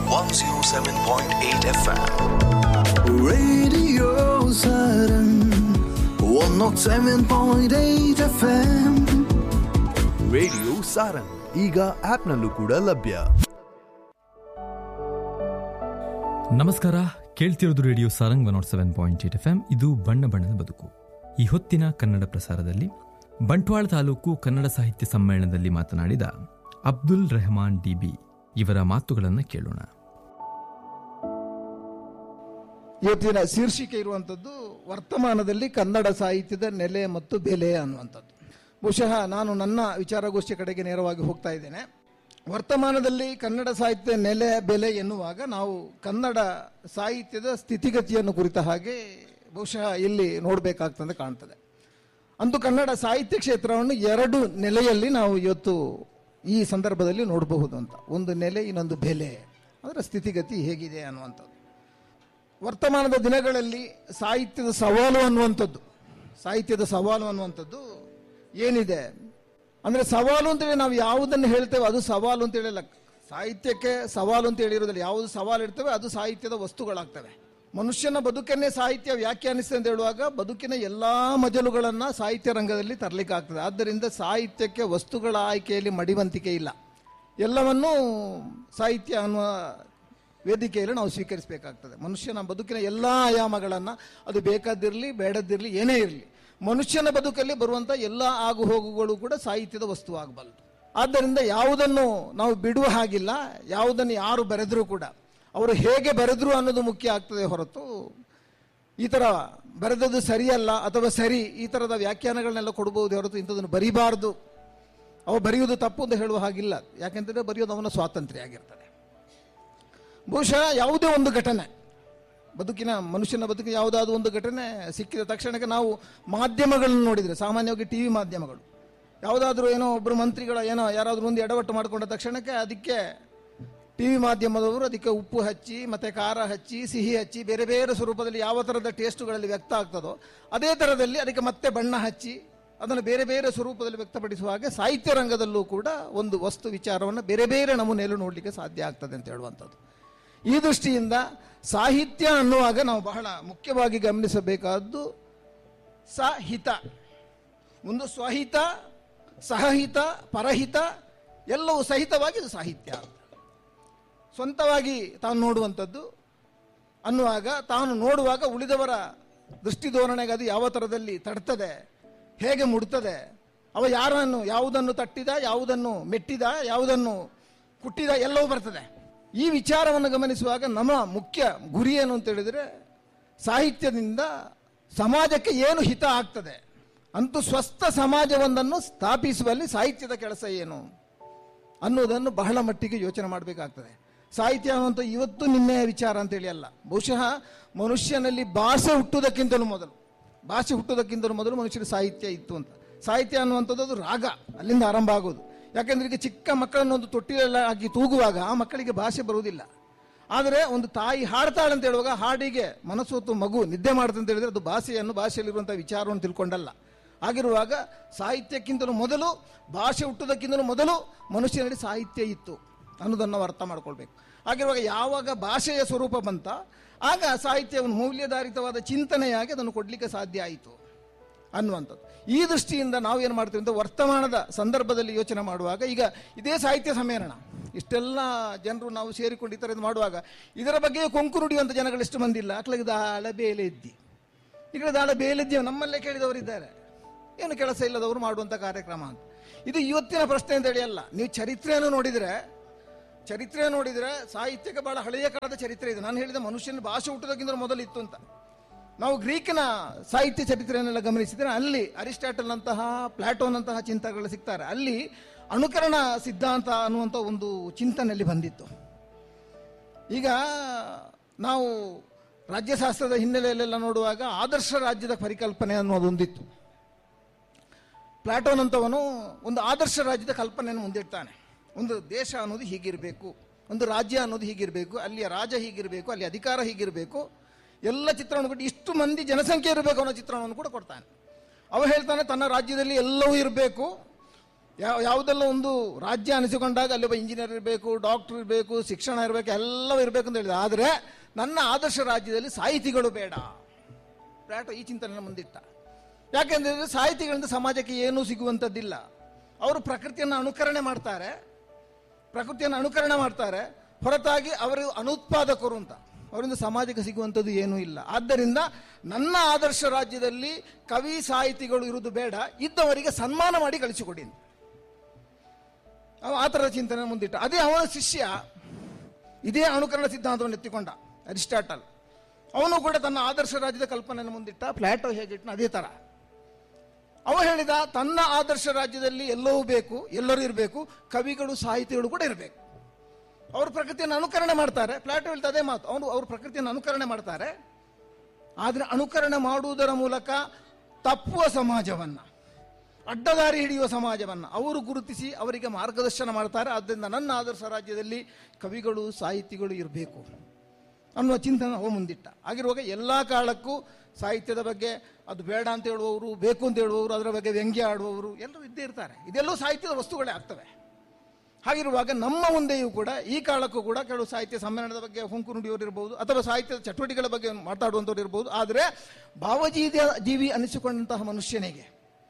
107.8 FM. Radio Saturn 107.8 FM radio Sarang ಈಗ ಆಪ್ನಲ್ಲೂ ಕೂಡ ಲಭ್ಯ ನಮಸ್ಕಾರ ಕೇಳ್ತಿರೋದು radio Sarang one nought seven point eight F M ಇದು ಬಣ್ಣ ಬಣ್ಣದ ಬದುಕು ಈ ಹೊತ್ತಿನ ಕನ್ನಡ ಪ್ರಸಾರದಲ್ಲಿ ಬಂಟ್ವಾಳ ತಾಲೂಕು ಕನ್ನಡ ಸಾಹಿತ್ಯ ಸಮ್ಮೇಳನದಲ್ಲಿ ಮಾತನಾಡಿದ ಅಬ್ದುಲ್ ರೆಹಮಾನ್ ಡಿಬಿ ಇವರ ಮಾತುಗಳನ್ನು ಕೇಳೋಣ ಇವತ್ತಿನ ಶೀರ್ಷಿಕೆ ಇರುವಂಥದ್ದು ವರ್ತಮಾನದಲ್ಲಿ ಕನ್ನಡ ಸಾಹಿತ್ಯದ ನೆಲೆ ಮತ್ತು ಬೆಲೆ ಅನ್ನುವಂಥದ್ದು ಬಹುಶಃ ನಾನು ನನ್ನ ವಿಚಾರಗೋಷ್ಠಿ ಕಡೆಗೆ ನೇರವಾಗಿ ಹೋಗ್ತಾ ಇದ್ದೇನೆ ವರ್ತಮಾನದಲ್ಲಿ ಕನ್ನಡ ಸಾಹಿತ್ಯ ನೆಲೆ ಬೆಲೆ ಎನ್ನುವಾಗ ನಾವು ಕನ್ನಡ ಸಾಹಿತ್ಯದ ಸ್ಥಿತಿಗತಿಯನ್ನು ಕುರಿತ ಹಾಗೆ ಬಹುಶಃ ಇಲ್ಲಿ ನೋಡಬೇಕಾಗ್ತದೆ ಕಾಣ್ತದೆ ಅಂದು ಕನ್ನಡ ಸಾಹಿತ್ಯ ಕ್ಷೇತ್ರವನ್ನು ಎರಡು ನೆಲೆಯಲ್ಲಿ ನಾವು ಇವತ್ತು ಈ ಸಂದರ್ಭದಲ್ಲಿ ನೋಡಬಹುದು ಅಂತ ಒಂದು ನೆಲೆ ಇನ್ನೊಂದು ಬೆಲೆ ಅದರ ಸ್ಥಿತಿಗತಿ ಹೇಗಿದೆ ಅನ್ನುವಂಥದ್ದು ವರ್ತಮಾನದ ದಿನಗಳಲ್ಲಿ ಸಾಹಿತ್ಯದ ಸವಾಲು ಅನ್ನುವಂಥದ್ದು ಸಾಹಿತ್ಯದ ಸವಾಲು ಅನ್ನುವಂಥದ್ದು ಏನಿದೆ ಅಂದರೆ ಸವಾಲು ಅಂತೇಳಿ ನಾವು ಯಾವುದನ್ನು ಹೇಳ್ತೇವೆ ಅದು ಸವಾಲು ಅಂತ ಹೇಳಿಲ್ಲ ಸಾಹಿತ್ಯಕ್ಕೆ ಸವಾಲು ಅಂತ ಹೇಳಿರೋದಿಲ್ಲ ಯಾವುದು ಸವಾಲು ಇರ್ತವೆ ಅದು ಸಾಹಿತ್ಯದ ವಸ್ತುಗಳಾಗ್ತವೆ ಮನುಷ್ಯನ ಬದುಕನ್ನೇ ಸಾಹಿತ್ಯ ವ್ಯಾಖ್ಯಾನಿಸಿದೆ ಅಂತ ಹೇಳುವಾಗ ಬದುಕಿನ ಎಲ್ಲಾ ಮಜಲುಗಳನ್ನು ಸಾಹಿತ್ಯ ರಂಗದಲ್ಲಿ ತರಲಿಕ್ಕೆ ಆಗ್ತದೆ ಆದ್ದರಿಂದ ಸಾಹಿತ್ಯಕ್ಕೆ ವಸ್ತುಗಳ ಆಯ್ಕೆಯಲ್ಲಿ ಮಡಿವಂತಿಕೆ ಇಲ್ಲ ಎಲ್ಲವನ್ನೂ ಸಾಹಿತ್ಯ ಅನ್ನುವ ವೇದಿಕೆಯಲ್ಲಿ ನಾವು ಸ್ವೀಕರಿಸಬೇಕಾಗ್ತದೆ ಮನುಷ್ಯನ ಬದುಕಿನ ಎಲ್ಲ ಆಯಾಮಗಳನ್ನು ಅದು ಬೇಕಾದಿರಲಿ ಬೇಡದಿರಲಿ ಏನೇ ಇರಲಿ ಮನುಷ್ಯನ ಬದುಕಲ್ಲಿ ಬರುವಂಥ ಎಲ್ಲ ಆಗು ಹೋಗುಗಳು ಕೂಡ ಸಾಹಿತ್ಯದ ವಸ್ತು ಆಗಬಲ್ಲದು ಆದ್ದರಿಂದ ಯಾವುದನ್ನು ನಾವು ಬಿಡುವ ಹಾಗಿಲ್ಲ ಯಾವುದನ್ನು ಯಾರು ಬರೆದರೂ ಕೂಡ ಅವರು ಹೇಗೆ ಬರೆದ್ರು ಅನ್ನೋದು ಮುಖ್ಯ ಆಗ್ತದೆ ಹೊರತು ಈ ಥರ ಬರೆದದ್ದು ಸರಿಯಲ್ಲ ಅಥವಾ ಸರಿ ಈ ಥರದ ವ್ಯಾಖ್ಯಾನಗಳನ್ನೆಲ್ಲ ಕೊಡಬಹುದು ಹೊರತು ಇಂಥದನ್ನು ಬರಿಬಾರ್ದು ಅವ ಬರೆಯುವುದು ತಪ್ಪು ಅಂತ ಹೇಳುವ ಹಾಗಿಲ್ಲ ಯಾಕೆಂತಂದರೆ ಬರೆಯೋದು ಅವನ ಸ್ವಾತಂತ್ರ್ಯ ಆಗಿರ್ತದೆ ಬಹುಶಃ ಯಾವುದೇ ಒಂದು ಘಟನೆ ಬದುಕಿನ ಮನುಷ್ಯನ ಬದುಕಿನ ಯಾವುದಾದ್ರೂ ಒಂದು ಘಟನೆ ಸಿಕ್ಕಿದ ತಕ್ಷಣಕ್ಕೆ ನಾವು ಮಾಧ್ಯಮಗಳನ್ನು ನೋಡಿದರೆ ಸಾಮಾನ್ಯವಾಗಿ ಟಿ ವಿ ಮಾಧ್ಯಮಗಳು ಯಾವುದಾದ್ರೂ ಏನೋ ಒಬ್ಬರು ಮಂತ್ರಿಗಳ ಏನೋ ಯಾರಾದರೂ ಒಂದು ಎಡವಟ್ಟು ಮಾಡಿಕೊಂಡ ತಕ್ಷಣಕ್ಕೆ ಅದಕ್ಕೆ ಟಿ ವಿ ಮಾಧ್ಯಮದವರು ಅದಕ್ಕೆ ಉಪ್ಪು ಹಚ್ಚಿ ಮತ್ತು ಖಾರ ಹಚ್ಚಿ ಸಿಹಿ ಹಚ್ಚಿ ಬೇರೆ ಬೇರೆ ಸ್ವರೂಪದಲ್ಲಿ ಯಾವ ಥರದ ಟೇಸ್ಟುಗಳಲ್ಲಿ ವ್ಯಕ್ತ ಆಗ್ತದೋ ಅದೇ ಥರದಲ್ಲಿ ಅದಕ್ಕೆ ಮತ್ತೆ ಬಣ್ಣ ಹಚ್ಚಿ ಅದನ್ನು ಬೇರೆ ಬೇರೆ ಸ್ವರೂಪದಲ್ಲಿ ವ್ಯಕ್ತಪಡಿಸುವ ಹಾಗೆ ಸಾಹಿತ್ಯ ರಂಗದಲ್ಲೂ ಕೂಡ ಒಂದು ವಸ್ತು ವಿಚಾರವನ್ನು ಬೇರೆ ಬೇರೆ ನಮೂನೆಯಲ್ಲೂ ನೋಡಲಿಕ್ಕೆ ಸಾಧ್ಯ ಆಗ್ತದೆ ಅಂತ ಹೇಳುವಂಥದ್ದು ಈ ದೃಷ್ಟಿಯಿಂದ ಸಾಹಿತ್ಯ ಅನ್ನುವಾಗ ನಾವು ಬಹಳ ಮುಖ್ಯವಾಗಿ ಗಮನಿಸಬೇಕಾದ್ದು ಸಹಿತ ಒಂದು ಸ್ವಹಿತ ಸಹಹಿತ ಪರಹಿತ ಎಲ್ಲವೂ ಸಹಿತವಾಗಿ ಇದು ಸಾಹಿತ್ಯ ಅಂತ ಸ್ವಂತವಾಗಿ ತಾನು ನೋಡುವಂಥದ್ದು ಅನ್ನುವಾಗ ತಾನು ನೋಡುವಾಗ ಉಳಿದವರ ದೃಷ್ಟಿಧೋರಣೆಗೆ ಅದು ಯಾವ ಥರದಲ್ಲಿ ತಡ್ತದೆ ಹೇಗೆ ಮುಡ್ತದೆ ಅವ ಯಾರನ್ನು ಯಾವುದನ್ನು ತಟ್ಟಿದ ಯಾವುದನ್ನು ಮೆಟ್ಟಿದ ಯಾವುದನ್ನು ಕುಟ್ಟಿದ ಎಲ್ಲವೂ ಬರ್ತದೆ ಈ ವಿಚಾರವನ್ನು ಗಮನಿಸುವಾಗ ನಮ್ಮ ಮುಖ್ಯ ಗುರಿ ಏನು ಅಂತ ಹೇಳಿದರೆ ಸಾಹಿತ್ಯದಿಂದ ಸಮಾಜಕ್ಕೆ ಏನು ಹಿತ ಆಗ್ತದೆ ಅಂತೂ ಸ್ವಸ್ಥ ಸಮಾಜವೊಂದನ್ನು ಸ್ಥಾಪಿಸುವಲ್ಲಿ ಸಾಹಿತ್ಯದ ಕೆಲಸ ಏನು ಅನ್ನೋದನ್ನು ಬಹಳ ಮಟ್ಟಿಗೆ ಯೋಚನೆ ಮಾಡಬೇಕಾಗ್ತದೆ ಸಾಹಿತ್ಯ ಅನ್ನುವಂಥ ಇವತ್ತು ನಿನ್ನೆಯ ವಿಚಾರ ಅಂತೇಳಿ ಅಲ್ಲ ಬಹುಶಃ ಮನುಷ್ಯನಲ್ಲಿ ಭಾಷೆ ಹುಟ್ಟುವುದಕ್ಕಿಂತಲೂ ಮೊದಲು ಭಾಷೆ ಹುಟ್ಟುವುದಕ್ಕಿಂತಲೂ ಮೊದಲು ಮನುಷ್ಯನ ಸಾಹಿತ್ಯ ಇತ್ತು ಅಂತ ಸಾಹಿತ್ಯ ಅನ್ನುವಂಥದ್ದು ಅದು ರಾಗ ಅಲ್ಲಿಂದ ಆರಂಭ ಆಗೋದು ಯಾಕೆಂದ್ರೆ ಈಗ ಚಿಕ್ಕ ಮಕ್ಕಳನ್ನು ಒಂದು ತೊಟ್ಟಿಲೆಲ್ಲ ಹಾಕಿ ತೂಗುವಾಗ ಆ ಮಕ್ಕಳಿಗೆ ಭಾಷೆ ಬರುವುದಿಲ್ಲ ಆದರೆ ಒಂದು ತಾಯಿ ಹಾಡ್ತಾಳೆ ಅಂತ ಹೇಳುವಾಗ ಹಾಡಿಗೆ ಮನಸ್ಸೊತ್ತು ಮಗು ನಿದ್ದೆ ಮಾಡುತ್ತೆ ಅಂತ ಹೇಳಿದ್ರೆ ಅದು ಭಾಷೆಯನ್ನು ಭಾಷೆಯಲ್ಲಿರುವಂಥ ವಿಚಾರವನ್ನು ತಿಳ್ಕೊಂಡಲ್ಲ ಆಗಿರುವಾಗ ಸಾಹಿತ್ಯಕ್ಕಿಂತಲೂ ಮೊದಲು ಭಾಷೆ ಹುಟ್ಟುವುದಕ್ಕಿಂತಲೂ ಮೊದಲು ಮನುಷ್ಯನಲ್ಲಿ ಸಾಹಿತ್ಯ ಇತ್ತು ಅನ್ನೋದನ್ನು ನಾವು ಅರ್ಥ ಮಾಡ್ಕೊಳ್ಬೇಕು ಆಗಿರುವಾಗ ಯಾವಾಗ ಭಾಷೆಯ ಸ್ವರೂಪ ಬಂತ ಆಗ ಸಾಹಿತ್ಯವನ್ನು ಮೌಲ್ಯಧಾರಿತವಾದ ಚಿಂತನೆಯಾಗಿ ಅದನ್ನು ಕೊಡಲಿಕ್ಕೆ ಸಾಧ್ಯ ಆಯಿತು ಅನ್ನುವಂಥದ್ದು ಈ ದೃಷ್ಟಿಯಿಂದ ನಾವು ಏನು ಮಾಡ್ತೀವಿ ಅಂತ ವರ್ತಮಾನದ ಸಂದರ್ಭದಲ್ಲಿ ಯೋಚನೆ ಮಾಡುವಾಗ ಈಗ ಇದೇ ಸಾಹಿತ್ಯ ಸಮ್ಮೇಳನ ಇಷ್ಟೆಲ್ಲ ಜನರು ನಾವು ಸೇರಿಕೊಂಡು ಈ ಥರದ್ದು ಮಾಡುವಾಗ ಇದರ ಬಗ್ಗೆ ಕೊಂಕು ನುಡಿಯುವಂಥ ಜನಗಳು ಎಷ್ಟು ಮಂದಿ ಇಲ್ಲ ಅಕ್ಲಾಗ ದಾಳ ಬೇಲೆ ಇದ್ದಿ ಈ ಕಡೆ ದಾಳ ಬೇಲಿದ್ದೀವಿ ನಮ್ಮಲ್ಲೇ ಕೇಳಿದವರಿದ್ದಾರೆ ಏನು ಕೆಲಸ ಇಲ್ಲದವರು ಮಾಡುವಂಥ ಕಾರ್ಯಕ್ರಮ ಅಂತ ಇದು ಇವತ್ತಿನ ಪ್ರಶ್ನೆ ಅಂತ ಹೇಳಿ ಅಲ್ಲ ನೀವು ಚರಿತ್ರೆಯನ್ನು ನೋಡಿದರೆ ಚರಿತ್ರೆ ನೋಡಿದರೆ ಸಾಹಿತ್ಯಕ್ಕೆ ಬಹಳ ಹಳೆಯ ಕಾಲದ ಚರಿತ್ರೆ ಇದೆ ನಾನು ಹೇಳಿದ ಮನುಷ್ಯನ ಭಾಷೆ ಹುಟ್ಟೋದಕ್ಕಿಂತ ಮೊದಲು ಇತ್ತು ಅಂತ ನಾವು ಗ್ರೀಕಿನ ಸಾಹಿತ್ಯ ಚರಿತ್ರೆಯನ್ನೆಲ್ಲ ಗಮನಿಸಿದರೆ ಅಲ್ಲಿ ಅರಿಸ್ಟಾಟಲ್ನಂತಹ ಪ್ಲಾಟೋನಂತಹ ಚಿಂತಕಗಳು ಸಿಗ್ತಾರೆ ಅಲ್ಲಿ ಅನುಕರಣ ಸಿದ್ಧಾಂತ ಅನ್ನುವಂಥ ಒಂದು ಚಿಂತನೆಯಲ್ಲಿ ಬಂದಿತ್ತು ಈಗ ನಾವು ರಾಜ್ಯಶಾಸ್ತ್ರದ ಹಿನ್ನೆಲೆಯಲ್ಲೆಲ್ಲ ನೋಡುವಾಗ ಆದರ್ಶ ರಾಜ್ಯದ ಪರಿಕಲ್ಪನೆ ಅನ್ನೋದೊಂದಿತ್ತು ಪ್ಲಾಟೋನ್ ಅಂತವನು ಒಂದು ಆದರ್ಶ ರಾಜ್ಯದ ಕಲ್ಪನೆಯನ್ನು ಮುಂದಿಡ್ತಾನೆ ಒಂದು ದೇಶ ಅನ್ನೋದು ಹೀಗಿರಬೇಕು ಒಂದು ರಾಜ್ಯ ಅನ್ನೋದು ಹೀಗಿರಬೇಕು ಅಲ್ಲಿಯ ರಾಜ ಹೀಗಿರಬೇಕು ಅಲ್ಲಿ ಅಧಿಕಾರ ಹೀಗಿರಬೇಕು ಎಲ್ಲ ಚಿತ್ರವನ್ನು ಕೊಟ್ಟು ಇಷ್ಟು ಮಂದಿ ಜನಸಂಖ್ಯೆ ಇರಬೇಕು ಅನ್ನೋ ಚಿತ್ರಣವನ್ನು ಕೂಡ ಕೊಡ್ತಾನೆ ಅವ ಹೇಳ್ತಾನೆ ತನ್ನ ರಾಜ್ಯದಲ್ಲಿ ಎಲ್ಲವೂ ಇರಬೇಕು ಯಾವ ಯಾವುದೆಲ್ಲ ಒಂದು ರಾಜ್ಯ ಅನಿಸಿಕೊಂಡಾಗ ಅಲ್ಲಿ ಒಬ್ಬ ಇಂಜಿನಿಯರ್ ಇರಬೇಕು ಡಾಕ್ಟರ್ ಇರಬೇಕು ಶಿಕ್ಷಣ ಇರಬೇಕು ಎಲ್ಲವೂ ಇರಬೇಕು ಅಂತ ಹೇಳಿದ ಆದರೆ ನನ್ನ ಆದರ್ಶ ರಾಜ್ಯದಲ್ಲಿ ಸಾಹಿತಿಗಳು ಬೇಡ ಪ್ಲಾಟೋ ಈ ಚಿಂತನೆ ಮುಂದಿಟ್ಟ ಯಾಕೆಂದ್ರೆ ಸಾಹಿತಿಗಳಿಂದ ಸಮಾಜಕ್ಕೆ ಏನೂ ಸಿಗುವಂಥದ್ದಿಲ್ಲ ಅವರು ಪ್ರಕೃತಿಯನ್ನು ಅನುಕರಣೆ ಮಾಡ್ತಾರೆ ಪ್ರಕೃತಿಯನ್ನು ಅನುಕರಣೆ ಮಾಡ್ತಾರೆ ಹೊರತಾಗಿ ಅವರು ಅನುತ್ಪಾದಕರು ಅಂತ ಅವರಿಂದ ಸಮಾಜಕ್ಕೆ ಸಿಗುವಂಥದ್ದು ಏನೂ ಇಲ್ಲ ಆದ್ದರಿಂದ ನನ್ನ ಆದರ್ಶ ರಾಜ್ಯದಲ್ಲಿ ಕವಿ ಸಾಹಿತಿಗಳು ಇರುವುದು ಬೇಡ ಇದ್ದವರಿಗೆ ಸನ್ಮಾನ ಮಾಡಿ ಕಳಿಸಿಕೊಡಿ ಅಂತ. ಅವ ಆ ಥರದ ಚಿಂತನೆ ಮುಂದಿಟ್ಟ ಅದೇ ಅವನ ಶಿಷ್ಯ ಇದೇ ಅನುಕರಣ ಸಿದ್ಧಾಂತವನ್ನು ಎತ್ತಿಕೊಂಡ ಅರಿಸ್ಟಾಟಲ್ ಅವನು ಕೂಡ ತನ್ನ ಆದರ್ಶ ರಾಜ್ಯದ ಕಲ್ಪನೆಯನ್ನು ಮುಂದಿಟ್ಟ ಪ್ಲಾಟೋ ಹೇಗಿಟ್ನ ಅದೇ ಥರ ಅವ ಹೇಳಿದ ತನ್ನ ಆದರ್ಶ ರಾಜ್ಯದಲ್ಲಿ ಎಲ್ಲವೂ ಬೇಕು ಎಲ್ಲರೂ ಇರಬೇಕು ಕವಿಗಳು ಸಾಹಿತಿಗಳು ಕೂಡ ಇರಬೇಕು ಅವರು ಪ್ರಕೃತಿಯನ್ನು ಅನುಕರಣೆ ಮಾಡ್ತಾರೆ ಪ್ಲಾಟೋ ಹೇಳ್ತಾ ಅದೇ ಮಾತು ಅವನು ಅವರು ಪ್ರಕೃತಿಯನ್ನು ಅನುಕರಣೆ ಮಾಡ್ತಾರೆ ಆದರೆ ಅನುಕರಣೆ ಮಾಡುವುದರ ಮೂಲಕ ತಪ್ಪುವ ಸಮಾಜವನ್ನ ಅಡ್ಡದಾರಿ ಹಿಡಿಯುವ ಸಮಾಜವನ್ನ ಅವರು ಗುರುತಿಸಿ ಅವರಿಗೆ ಮಾರ್ಗದರ್ಶನ ಮಾಡ್ತಾರೆ ಆದ್ದರಿಂದ ನನ್ನ ಆದರ್ಶ ರಾಜ್ಯದಲ್ಲಿ ಕವಿಗಳು ಸಾಹಿತಿಗಳು ಇರಬೇಕು ಅನ್ನುವ ಚಿಂತನೆ ಅವ ಮುಂದಿಟ್ಟ ಆಗಿರುವಾಗ ಎಲ್ಲ ಕಾಲಕ್ಕೂ ಸಾಹಿತ್ಯದ ಬಗ್ಗೆ ಅದು ಬೇಡ ಅಂತ ಹೇಳುವವರು ಬೇಕು ಅಂತ ಹೇಳುವವರು ಅದರ ಬಗ್ಗೆ ವ್ಯಂಗ್ಯ ಆಡುವವರು ಎಲ್ಲರೂ ಇದ್ದೇ ಇರ್ತಾರೆ ಇದೆಲ್ಲವೂ ಸಾಹಿತ್ಯದ ವಸ್ತುಗಳೇ ಆಗ್ತವೆ ಹಾಗಿರುವಾಗ ನಮ್ಮ ಮುಂದೆಯೂ ಕೂಡ ಈ ಕಾಲಕ್ಕೂ ಕೂಡ ಕೆಲವು ಸಾಹಿತ್ಯ ಸಮ್ಮೇಳನದ ಬಗ್ಗೆ ಹುಂಕು ನುಡಿಯೋರು ಇರ್ಬೋದು ಅಥವಾ ಸಾಹಿತ್ಯದ ಚಟುವಟಿಕೆಗಳ ಬಗ್ಗೆ ಮಾತಾಡುವಂಥವ್ರು ಇರ್ಬೋದು ಆದರೆ ಭಾವಜೀವಿ ಜೀವಿ ಅನಿಸಿಕೊಂಡಂತಹ ಮನುಷ್ಯನಿಗೆ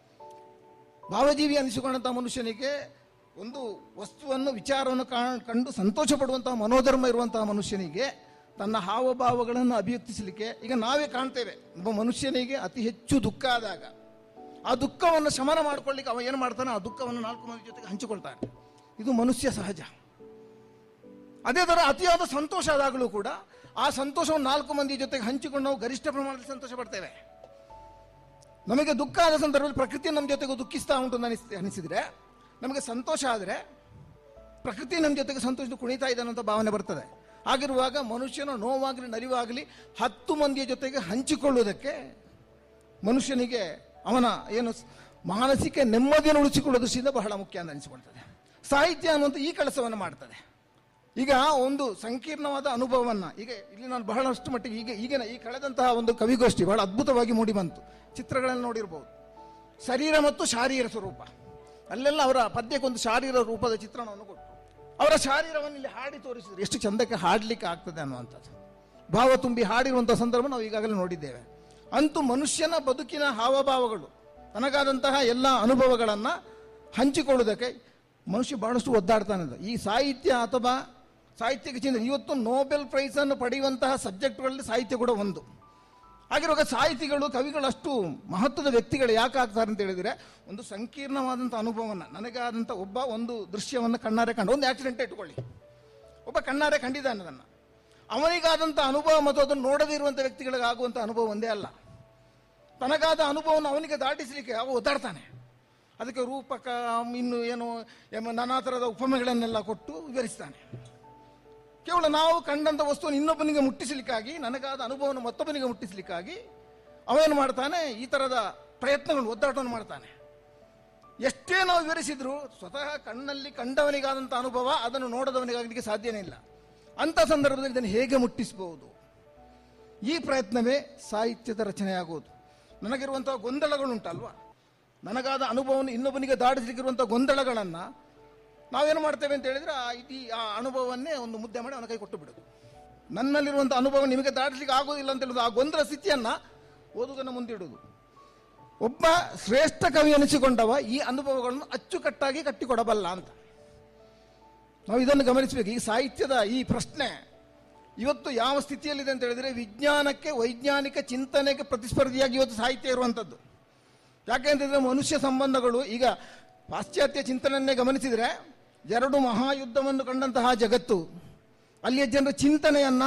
ಭಾವಜೀವಿ ಅನಿಸಿಕೊಂಡಂತಹ ಮನುಷ್ಯನಿಗೆ ಒಂದು ವಸ್ತುವನ್ನು ವಿಚಾರವನ್ನು ಕಾಣ್- ಕಂಡು ಸಂತೋಷ ಪಡುವಂತಹ ಮನೋಧರ್ಮ ಇರುವಂತಹ ಮನುಷ್ಯನಿಗೆ ತನ್ನ ಹಾವಭಾವಗಳನ್ನು ಅಭಿವ್ಯಕ್ತಿಸಲಿಕ್ಕೆ ಈಗ ನಾವೇ ಕಾಣ್ತೇವೆ ಒಬ್ಬ ಮನುಷ್ಯನಿಗೆ ಅತಿ ಹೆಚ್ಚು ದುಃಖ ಆದಾಗ ಆ ದುಃಖವನ್ನು ಶಮನ ಮಾಡ್ಕೊಳ್ಳಿಕ್ಕೆ ಅವ ಏನು ಮಾಡ್ತಾನೆ ಆ ದುಃಖವನ್ನು ನಾಲ್ಕು ಮಂದಿ ಜೊತೆಗೆ ಹಂಚಿಕೊಳ್ತಾನೆ ಇದು ಮನುಷ್ಯ ಸಹಜ ಅದೇ ಥರ ಅತಿಯಾದ ಸಂತೋಷ ಆದಾಗಲೂ ಕೂಡ ಆ ಸಂತೋಷವನ್ನು ನಾಲ್ಕು ಮಂದಿ ಜೊತೆಗೆ ಹಂಚಿಕೊಂಡು ನಾವು ಗರಿಷ್ಠ ಪ್ರಮಾಣದಲ್ಲಿ ಸಂತೋಷ ಪಡ್ತೇವೆ ನಮಗೆ ದುಃಖ ಆದ ಸಂದರ್ಭದಲ್ಲಿ ಪ್ರಕೃತಿ ನಮ್ಮ ಜೊತೆಗೆ ದುಃಖಿಸ್ತಾ ಉಂಟು ಅಂತ ಅನಿಸ್ ಅನಿಸಿದ್ರೆ ನಮಗೆ ಸಂತೋಷ ಆದರೆ ಪ್ರಕೃತಿ ನಮ್ಮ ಜೊತೆಗೆ ಸಂತೋಷದ ಕುಣಿತಾ ಇದೆ ಅನ್ನೋ ಭಾವನೆ ಬರ್ತದೆ ಆಗಿರುವಾಗ ಮನುಷ್ಯನ ನೋವಾಗಲಿ ನಲಿವಾಗಲಿ ಹತ್ತು ಮಂದಿಯ ಜೊತೆಗೆ ಹಂಚಿಕೊಳ್ಳುವುದಕ್ಕೆ ಮನುಷ್ಯನಿಗೆ ಅವನ ಏನು ಸ್- ಮಾನಸಿಕ ನೆಮ್ಮದಿಯನ್ನು ಉಳಿಸಿಕೊಳ್ಳುವ ದೃಷ್ಟಿಯಿಂದ ಬಹಳ ಮುಖ್ಯ ಅಂತ ಅನಿಸಿಕೊಳ್ತದೆ ಸಾಹಿತ್ಯ ಅನ್ನುವಂಥ ಈ ಕೆಲಸವನ್ನು ಮಾಡ್ತದೆ ಈಗ ಒಂದು ಸಂಕೀರ್ಣವಾದ ಅನುಭವವನ್ನ ಈಗ ಇಲ್ಲಿ ನಾನು ಬಹಳಷ್ಟು ಮಟ್ಟಿಗೆ ಈಗ ಈಗಿನ ಈ ಕಳೆದಂತಹ ಒಂದು ಕವಿಗೋಷ್ಠಿ ಬಹಳ ಅದ್ಭುತವಾಗಿ ಮೂಡಿ ಬಂತು ಚಿತ್ರಗಳನ್ನು ನೋಡಿರ್ಬೋದು ಶರೀರ ಮತ್ತು ಶಾರೀರ ಸ್ವರೂಪ ಅಲ್ಲೆಲ್ಲ ಅವರ ಪದ್ಯಕ್ಕೊಂದು ಶಾರೀರ ರೂಪದ ಚಿತ್ರಣವನ್ನು ಕೊಟ್ಟರು ಅವರ ಶಾರೀರವನ್ನು ಇಲ್ಲಿ ಹಾಡಿ ತೋರಿಸಿದ್ರು ಎಷ್ಟು ಚಂದಕ್ಕೆ ಹಾಡಲಿಕ್ಕೆ ಆಗ್ತದೆ ಅನ್ನುವಂಥದ್ದು ಭಾವ ತುಂಬಿ ಹಾಡಿರುವಂತಹ ಸಂದರ್ಭ ನಾವು ಈಗಾಗಲೇ ನೋಡಿದ್ದೇವೆ ಅಂತೂ ಮನುಷ್ಯನ ಬದುಕಿನ ಹಾವಭಾವಗಳು ತನಗಾದಂತಹ ಎಲ್ಲ ಅನುಭವಗಳನ್ನು ಹಂಚಿಕೊಳ್ಳುವುದಕ್ಕೆ ಮನುಷ್ಯ ಬಹಳಷ್ಟು ಒದ್ದಾಡ್ತಾನೆ ಅದು. ಈ ಸಾಹಿತ್ಯ ಅಥವಾ ಸಾಹಿತ್ಯಕ್ಕೆ ಚಿಂತನೆ ಇವತ್ತು ನೋಬೆಲ್ ಪ್ರೈಸ್ ಅನ್ನು ಪಡೆಯುವಂತಹ ಸಬ್ಜೆಕ್ಟ್ಗಳಲ್ಲಿ ಸಾಹಿತ್ಯ ಕೂಡ ಒಂದು ಆಗಿರುವಾಗ ಸಾಹಿತಿಗಳು ಕವಿಗಳು ಅಷ್ಟು ಮಹತ್ವದ ವ್ಯಕ್ತಿಗಳು ಯಾಕೆ ಆಗ್ತಾರೆ ಅಂತ ಹೇಳಿದ್ರೆ ಒಂದು ಸಂಕೀರ್ಣವಾದಂಥ ಅನುಭವವನ್ನು ನನಗಾದಂಥ ಒಬ್ಬ ಒಂದು ದೃಶ್ಯವನ್ನು ಕಣ್ಣಾರೆ ಕಂಡು ಒಂದು ಆಕ್ಸಿಡೆಂಟ್ ಇಟ್ಕೊಳ್ಳಿ ಒಬ್ಬ ಕಣ್ಣಾರೆ ಕಂಡಿದ್ದಾನೆ ಅದನ್ನು ಅವನಿಗಾದಂಥ ಅನುಭವ ಮತ್ತು ಅದನ್ನು ನೋಡದೇ ಇರುವಂಥ ವ್ಯಕ್ತಿಗಳಿಗೆ ಆಗುವಂಥ ಅನುಭವ ಒಂದೇ ಅಲ್ಲ ತನಗಾದ ಅನುಭವವನ್ನು ಅವನಿಗೆ ದಾಟಿಸಲಿಕ್ಕೆ ಅವ ಒದ್ದಾಡ್ತಾನೆ ಅದಕ್ಕೆ ರೂಪಕ ಇನ್ನು ಏನು ಎಂಬ ನಾನಾ ಥರದ ಉಪಮೆಗಳನ್ನೆಲ್ಲ ಕೊಟ್ಟು ವಿವರಿಸ್ತಾನೆ ಕೇವಲ ನಾವು ಕಂಡಂಥ ವಸ್ತುವನ್ನು ಇನ್ನೊಬ್ಬನಿಗೆ ಮುಟ್ಟಿಸಲಿಕ್ಕಾಗಿ ನನಗಾದ ಅನುಭವವನ್ನು ಮತ್ತೊಬ್ಬನಿಗೆ ಮುಟ್ಟಿಸಲಿಕ್ಕಾಗಿ ಅವೇನು ಮಾಡ್ತಾನೆ ಈ ಥರದ ಪ್ರಯತ್ನಗಳು ಒದ್ದಾಟವನ್ನು ಮಾಡ್ತಾನೆ ಎಷ್ಟೇ ನಾವು ವಿವರಿಸಿದ್ರು ಸ್ವತಃ ಕಣ್ಣಲ್ಲಿ ಕಂಡವನಿಗಾದಂಥ ಅನುಭವ ಅದನ್ನು ನೋಡದವನಿಗಾಗಲಿಕ್ಕೆ ಸಾಧ್ಯನೇ ಇಲ್ಲ ಅಂಥ ಸಂದರ್ಭದಲ್ಲಿ ಇದನ್ನು ಹೇಗೆ ಮುಟ್ಟಿಸಬಹುದು ಈ ಪ್ರಯತ್ನವೇ ಸಾಹಿತ್ಯದ ರಚನೆಯಾಗುವುದು ನನಗಿರುವಂತಹ ಗೊಂದಲಗಳುಂಟಲ್ವಾ ನನಗಾದ ಅನುಭವವನ್ನು ಇನ್ನೊಬ್ಬನಿಗೆ ದಾಡಿಸಲಿಕ್ಕಿರುವಂಥ ಗೊಂದಲಗಳನ್ನು ನಾವೇನು ಮಾಡ್ತೇವೆ ಅಂತ ಹೇಳಿದ್ರೆ ಆ ಇಡೀ ಆ ಅನುಭವವನ್ನೇ ಒಂದು ಮುದ್ದೆ ಮಾಡಿ ಅವನ ಕೈ ಕೊಟ್ಟು ಬಿಡೋದು ನನ್ನಲ್ಲಿರುವಂಥ ಅನುಭವ ನಿಮಗೆ ದಾಟಿಸ್ಲಿಕ್ಕೆ ಆಗೋದಿಲ್ಲ ಅಂತ ಹೇಳೋದು ಆ ಗೊಂದಲ ಸ್ಥಿತಿಯನ್ನ ಓದುಗನ ಮುಂದಿಡುವುದು ಒಬ್ಬ ಶ್ರೇಷ್ಠ ಕವಿ ಅನಿಸಿಕೊಂಡವ ಈ ಅನುಭವಗಳನ್ನು ಅಚ್ಚುಕಟ್ಟಾಗಿ ಕಟ್ಟಿಕೊಡಬಲ್ಲ ಅಂತ ನಾವು ಇದನ್ನು ಗಮನಿಸಬೇಕು ಈ ಸಾಹಿತ್ಯದ ಈ ಪ್ರಶ್ನೆ ಇವತ್ತು ಯಾವ ಸ್ಥಿತಿಯಲ್ಲಿದೆ ಅಂತ ಹೇಳಿದ್ರೆ ವಿಜ್ಞಾನಕ್ಕೆ ವೈಜ್ಞಾನಿಕ ಚಿಂತನೆಗೆ ಪ್ರತಿಸ್ಪರ್ಧಿಯಾಗಿ ಇವತ್ತು ಸಾಹಿತ್ಯ ಇರುವಂಥದ್ದು ಯಾಕೆಂತಂದ್ರೆ ಮನುಷ್ಯ ಸಂಬಂಧಗಳು ಈಗ ಪಾಶ್ಚಾತ್ಯ ಚಿಂತನೆಯನ್ನೇ ಗಮನಿಸಿದರೆ ಎರಡು ಮಹಾಯುದ್ಧವನ್ನು ಕಂಡಂತಹ ಜಗತ್ತು ಅಲ್ಲಿಯ ಜನರ ಚಿಂತನೆಯನ್ನ